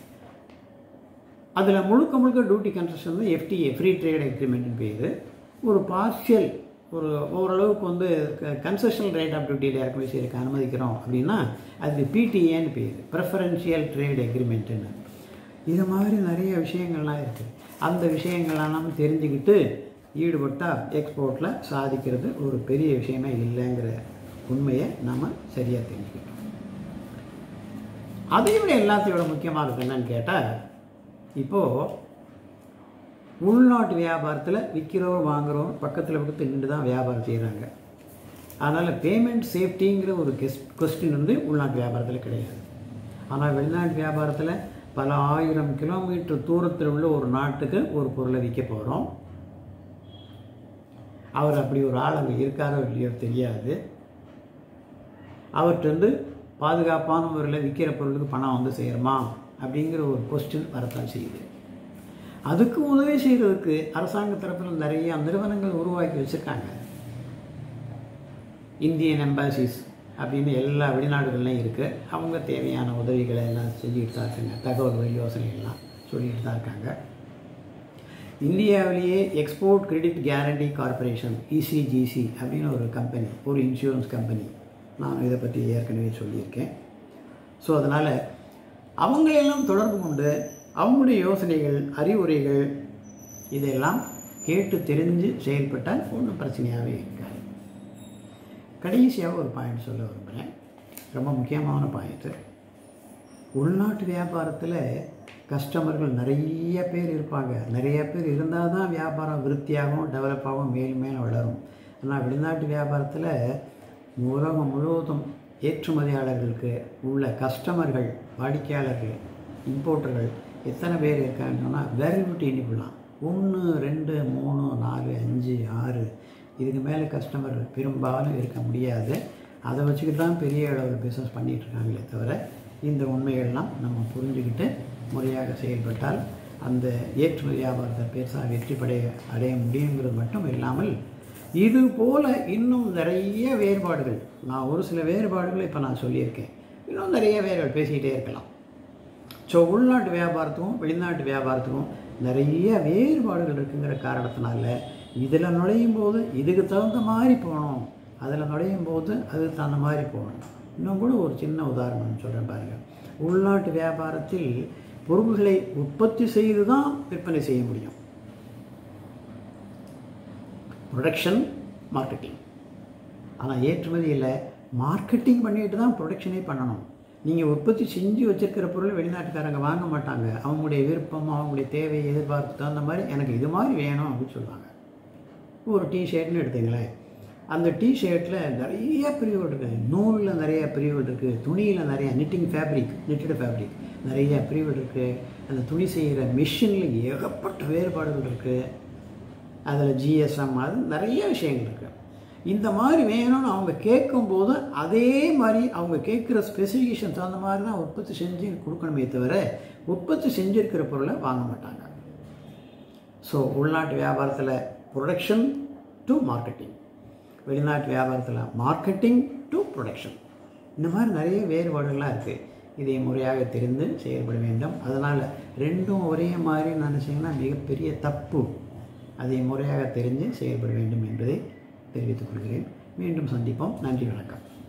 அதில் முழுக்க முழுக்க டியூட்டி கன்செஷன் வந்து எஃப்டிஏ ஃப்ரீ ட்ரேட் எக்ரிமெண்ட்னு பேர் ஒரு பார்ஷியல் ஒரு ஓரளவுக்கு வந்து கன்செஷனல் ரேட் ஆஃப் டியூட்டியில் இறக்குமதி செய்யறதுக்கு அனுமதிக்கிறோம் அப்படின்னா அதுக்கு பிடிஏன்னு பேர் ப்ரெஃபரன்ஷியல் ட்ரேட் எக்ரிமெண்ட்டுன்னு இது மாதிரி நிறைய விஷயங்கள்லாம் இருக்குது அந்த விஷயங்கள்லாம் நம்ம தெரிஞ்சுக்கிட்டு ஈடுபட்டால் எக்ஸ்போர்ட்டில் சாதிக்கிறது ஒரு பெரிய விஷயமே இல்லைங்கிற உண்மையை நம்ம சரியாக தெரிஞ்சுக்கிட்டோம் அதை விட எல்லாத்தையோட முக்கியமானது என்னன்னு கேட்டால் இப்போது உள்நாட்டு வியாபாரத்தில் விற்கிறோம் வாங்குகிறோம் பக்கத்தில் பக்கத்தில் நின்று தான் வியாபாரம் செய்கிறாங்க அதனால் பேமெண்ட் சேஃப்டிங்கிற ஒரு கெஸ் கொஸ்டின் வந்து உள்நாட்டு வியாபாரத்தில் கிடையாது ஆனால் வெளிநாட்டு வியாபாரத்தில் பல ஆயிரம் கிலோமீட்டர் தூரத்தில் உள்ள ஒரு நாட்டுக்கு ஒரு பொருளை விற்க போகிறோம் அவர் அப்படி ஒரு ஆள் அங்கே இருக்காரோ இல்லையோ தெரியாது அவர்கிட்ட பாதுகாப்பான முறையில் விற்கிற பொருளுக்கு பணம் வந்து சேருமா அப்படிங்கிற ஒரு கொஸ்டின் வரத்தான் செய்யுது அதுக்கு உதவி செய்கிறதுக்கு அரசாங்க தரப்பில் நிறைய நிறுவனங்கள் உருவாக்கி வச்சுருக்காங்க இந்தியன் எம்பாசிஸ் அப்படின்னு எல்லா வெளிநாடுகள்லையும் இருக்குது அவங்க தேவையான உதவிகளை எல்லாம் செஞ்சுக்கிட்டு தான் இருக்காங்க தகவல் யோசனை எல்லாம் சொல்லிக்கிட்டு தான் இருக்காங்க இந்தியாவிலேயே export credit guarantee corporation ECGC அப்படின்னு ஒரு கம்பெனி ஒரு இன்சூரன்ஸ் கம்பெனி நான் இதை பற்றி ஏற்கனவே சொல்லியிருக்கேன் ஸோ அதனால் அவங்களையெல்லாம் தொடர்பு கொண்டு அவங்களுடைய யோசனைகள் அறிவுரைகள் இதெல்லாம் கேட்டு தெரிஞ்சு செயல்பட்டால் ஒன்றும் பிரச்சனையாகவே இருக்காது கடைசியாக ஒரு பாயிண்ட் சொல்ல விரும்புகிறேன் ரொம்ப முக்கியமான பாயிண்ட்டு உள்நாட்டு வியாபாரத்தில் கஸ்டமர்கள் நிறைய பேர் இருப்பாங்க நிறைய பேர் இருந்தால் தான் வியாபாரம் விருத்தியாகவும் டெவலப்பாகவும் மேலும் மேலும் வளரும் ஆனால் வெளிநாட்டு வியாபாரத்தில் உலகம் முழுவதும் ஏற்றுமதியாளர்களுக்கு உள்ள கஸ்டமர்கள் வாடிக்கையாளர்கள் இம்போர்ட்டர்கள் எத்தனை பேர் இருக்காங்கன்னு சொன்னால் விரல் விட்டு எண்ணிக்கலாம் ஒன்று ரெண்டு மூணு நாலு அஞ்சு ஆறு இதுக்கு மேலே கஸ்டமர் பெரும்பாலும் இருக்க முடியாது அதை வச்சுக்கிட்டு தான் பெரிய அளவில் பிஸ்னஸ் பண்ணிகிட்டு இருக்காங்களே தவிர இந்த உண்மைகள்லாம் நம்ம புரிஞ்சுக்கிட்டு முறையாக செயல்பட்டால் அந்த ஏற்றுமதி வியாபாரத்தை பெருசாக வெற்றி படைய அடைய முடியுங்கிறது மட்டும் இல்லாமல் இது போல் இன்னும் நிறைய வேறுபாடுகள் நான் ஒரு சில வேறுபாடுகளை இப்போ நான் சொல்லியிருக்கேன் இன்னும் நிறைய வேறுபாடு பேசிக்கிட்டே இருக்கலாம் ஸோ உள்நாட்டு வியாபாரத்துக்கும் வெளிநாட்டு வியாபாரத்துக்கும் நிறைய வேறுபாடுகள் இருக்குங்கிற காரணத்தினால இதில் நுழையும் போது இதுக்கு தகுந்த மாதிரி போகணும் அதில் நுழையும் போது அதுக்கு தகுந்த மாதிரி போகணும் இன்னும் கூட ஒரு சின்ன உதாரணம் சொல்கிறேன் பாருங்கள் உள்நாட்டு வியாபாரத்தில் பொருள்களை உற்பத்தி செய்து தான் விற்பனை செய்ய முடியும் ப்ரொடக்ஷன் மார்க்கெட்டிங் ஆனால் ஏற்றுமதியில் மார்க்கெட்டிங் பண்ணிட்டு தான் ப்ரொடக்ஷனே பண்ணணும் நீங்கள் உற்பத்தி செஞ்சு வச்சுருக்கிற பொருளை வெளிநாட்டுக்காரங்க வாங்க மாட்டாங்க அவங்களுடைய விருப்பம் அவங்களுடைய தேவை எதிர்பார்ப்பு தகுந்த மாதிரி எனக்கு இது மாதிரி வேணும் அப்படின்னு சொல்லுவாங்க ஒரு டிஷர்ட்னு எடுத்தீங்களேன் அந்த டிஷர்ட்டில் நிறைய பிரிவுகள் இருக்குது நூலில் நிறைய பிரிவுகள் இருக்குது துணியில் நிறைய நிட்டிங் ஃபேப்ரிக் நிட்டட் ஃபேப்ரிக் நிறைய பிரிவுகள் இருக்குது அந்த துணி செய்கிற மிஷினில் ஏகப்பட்ட வேறுபாடுகள் இருக்குது அதில் ஜிஎஸ்எம் அது நிறைய விஷயங்கள் இருக்குது இந்த மாதிரி வேணும்னு அவங்க கேட்கும்போது அதே மாதிரி அவங்க கேட்குற ஸ்பெசிஃபிகேஷன் தகுந்த மாதிரி தான் உற்பத்தி செஞ்சு கொடுக்கணுமே தவிர உற்பத்தி செஞ்சுருக்கிற பொருளை வாங்க மாட்டாங்க ஸோ உள்நாட்டு வியாபாரத்தில் ப்ரொடக்ஷன் டு மார்க்கெட்டிங் வெளிநாட்டு வியாபாரத்தில் மார்க்கெட்டிங் டு ப்ரொடக்ஷன் இந்த மாதிரி நிறைய வேறுபாடுகள்லாம் இருக்குது இதை முறையாக தெரிந்து செயல்பட வேண்டும் அதனால் ரெண்டும் ஒரே மாதிரி நினச்சிங்கன்னா மிகப்பெரிய தப்பு அதை முறையாக தெரிஞ்சு செயல்பட வேண்டும் என்பதை தெரிவித்துக் கொள்கிறேன் மீண்டும் சந்திப்போம் நன்றி வணக்கம்